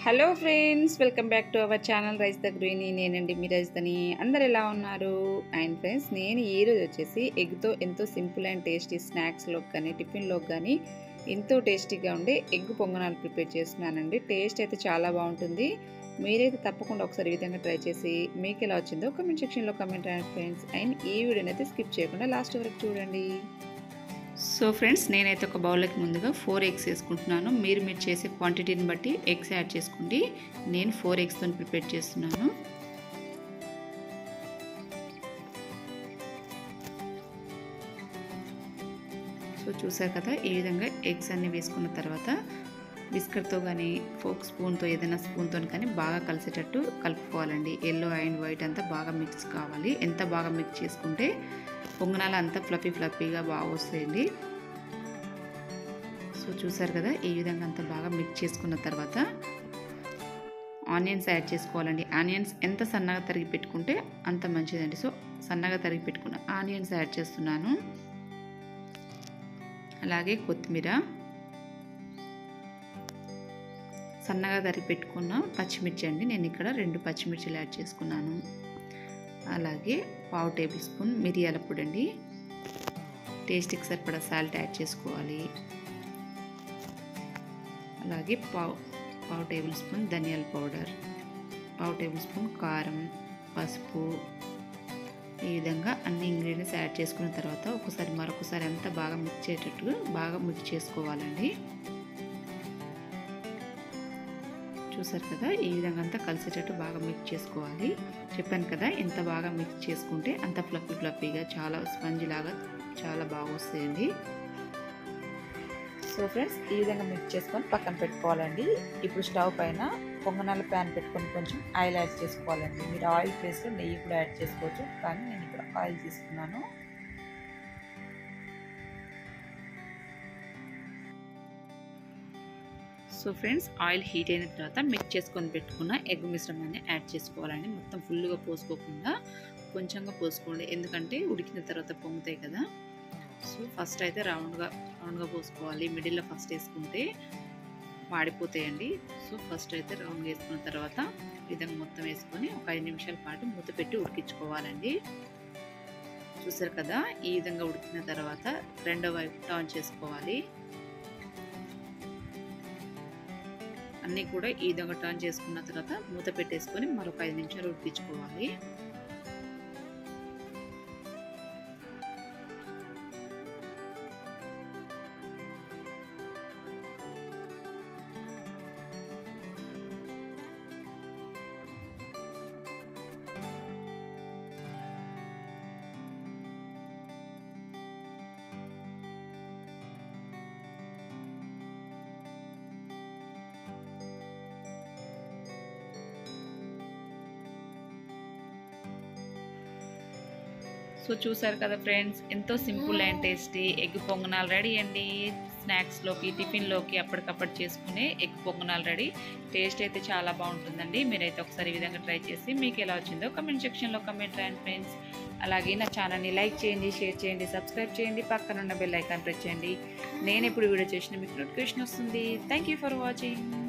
hello friends welcome back to our channel rice the greeny నేనండి మీ రైస్దని అందరు ఎలా ఉన్నారు అండ్ ఫ్రెండ్స్ నేను ఈరోజు వచ్చేసి ఎగ్తో ఎంతో సింపుల్ అండ్ టేస్టీ స్నాక్స్లోకి కానీ టిఫిన్లోకి కానీ ఎంతో టేస్టీగా ఉండే ఎగ్ పొంగనాలు ప్రిపేర్ చేస్తున్నానండి టేస్ట్ అయితే చాలా బాగుంటుంది మీరైతే తప్పకుండా ఒకసారి ఈ విధంగా ట్రై చేసి మీకు ఎలా వచ్చిందో కమెంట్ సెక్షన్లో కమెంట్ రాయండి ఫ్రెండ్స్ అండ్ ఈ వీడియోని అయితే స్కిప్ చేయకుండా లాస్ట్ వరకు చూడండి సో ఫ్రెండ్స్ నేనైతే ఒక బౌల్లోకి ముందుగా ఫోర్ ఎగ్స్ వేసుకుంటున్నాను మీరు మీరు చేసే క్వాంటిటీని బట్టి ఎగ్స్ యాడ్ చేసుకోండి నేను ఫోర్ ఎగ్స్తో ప్రిపేర్ చేస్తున్నాను సో చూసారు కదా ఈ విధంగా ఎగ్స్ అన్ని వేసుకున్న తర్వాత బిస్కెట్తో కానీ ఫోక్ స్పూన్తో ఏదైనా స్పూన్తో కానీ బాగా కలిసేటట్టు కలుపుకోవాలండి ఎల్లో అండ్ వైట్ అంతా బాగా మిక్స్ కావాలి ఎంత బాగా మిక్స్ చేసుకుంటే పొంగనాలు అంతా ఫ్లఫీ ఫ్లఫీగా బాగా వస్తాయండి సో చూసారు కదా ఈ విధంగా అంతా బాగా మిక్స్ చేసుకున్న తర్వాత ఆనియన్స్ యాడ్ చేసుకోవాలండి ఆనియన్స్ ఎంత సన్నగా తరిగి పెట్టుకుంటే అంత మంచిదండి సో సన్నగా తరిగి పెట్టుకున్న ఆనియన్స్ యాడ్ చేస్తున్నాను అలాగే కొత్తిమీర సన్నగా తరిగి పెట్టుకున్న పచ్చిమిర్చి అండి నేను ఇక్కడ రెండు పచ్చిమిర్చిలు యాడ్ చేసుకున్నాను అలాగే పావు టేబుల్ స్పూన్ మిరియాల పొడి అండి టేస్ట్కి సరిపడా సాల్ట్ యాడ్ చేసుకోవాలి అలాగే పావు పావు టేబుల్ స్పూన్ ధనియాల పౌడర్ పావు టేబుల్ స్పూన్ కారం పసుపు ఈ విధంగా అన్ని ఇంగ్రీడియంట్స్ యాడ్ చేసుకున్న తర్వాత ఒకసారి మరొకసారి అంతా బాగా మిక్స్ అయ్యేటట్టుగా బాగా మిక్స్ చేసుకోవాలండి చూసారు కదా ఈ విధంగా అంతా కలిసేటట్టు బాగా మిక్స్ చేసుకోవాలి చెప్పాను కదా ఎంత బాగా మిక్స్ చేసుకుంటే అంత ఫ్లఫీ ఫ్లఫీగా చాలా స్పంజ్ లాగా చాలా బాగా వస్తాయండి సో ఫ్రెండ్స్ ఈ విధంగా మిక్స్ చేసుకొని పక్కన పెట్టుకోవాలండి ఇప్పుడు స్టవ్ పైన పొంగనాల ప్యాన్ పెట్టుకొని కొంచెం ఆయిల్ యాడ్ చేసుకోవాలండి మీరు ఆయిల్ ప్లేస్లో నెయ్యి కూడా యాడ్ చేసుకోవచ్చు కానీ నేను ఇక్కడ ఆయిల్ తీసుకున్నాను సో ఫ్రెండ్స్ ఆయిల్ హీట్ అయిన తర్వాత మిక్స్ చేసుకొని పెట్టుకున్న ఎగ్ మిశ్రమాన్ని యాడ్ చేసుకోవాలండి మొత్తం ఫుల్గా పోసుకోకుండా కొంచెంగా పోసుకోండి ఎందుకంటే ఉడికిన తర్వాత పొంగుతాయి కదా సో ఫస్ట్ అయితే రౌండ్గా రౌండ్గా పోసుకోవాలి మిడిల్లో ఫస్ట్ వేసుకుంటే మాడిపోతాయండి సో ఫస్ట్ అయితే రౌండ్ వేసుకున్న తర్వాత విధంగా మొత్తం వేసుకొని ఒక ఐదు నిమిషాల పాటు మూత పెట్టి ఉడికించుకోవాలండి చూసారు కదా ఈ విధంగా ఉడికిన తర్వాత రెండో వైపు టర్న్ చేసుకోవాలి అన్నీ కూడా ఈ విధంగా టర్న్ చేసుకున్న తర్వాత మూత పెట్టేసుకొని మరొక ఐదు నిమిషాలు ఉడికించుకోవాలి సో చూసారు కదా ఫ్రెండ్స్ ఎంతో సింపుల్ అండ్ టేస్టీ ఎగ్ పొంగనాలు రెడీ అండి స్నాక్స్లోకి టిఫిన్లోకి అప్పటికప్పుడు చేసుకునే ఎగ్ పొంగనాలు రెడీ టేస్ట్ అయితే చాలా బాగుంటుందండి మీరైతే ఒకసారి ఈ విధంగా ట్రై చేసి మీకు ఎలా వచ్చిందో కమెంట్ సెక్షన్లో కమెంట్ రాయండి ఫ్రెండ్స్ అలాగే నా ఛానల్ని లైక్ చేయండి షేర్ చేయండి సబ్స్క్రైబ్ చేయండి పక్కన ఉన్న బెల్ ఐకాన్ ప్రెస్ చేయండి నేను ఇప్పుడు వీడియో చేసిన మీకు నోటిఫికేషన్ వస్తుంది థ్యాంక్ ఫర్ వాచింగ్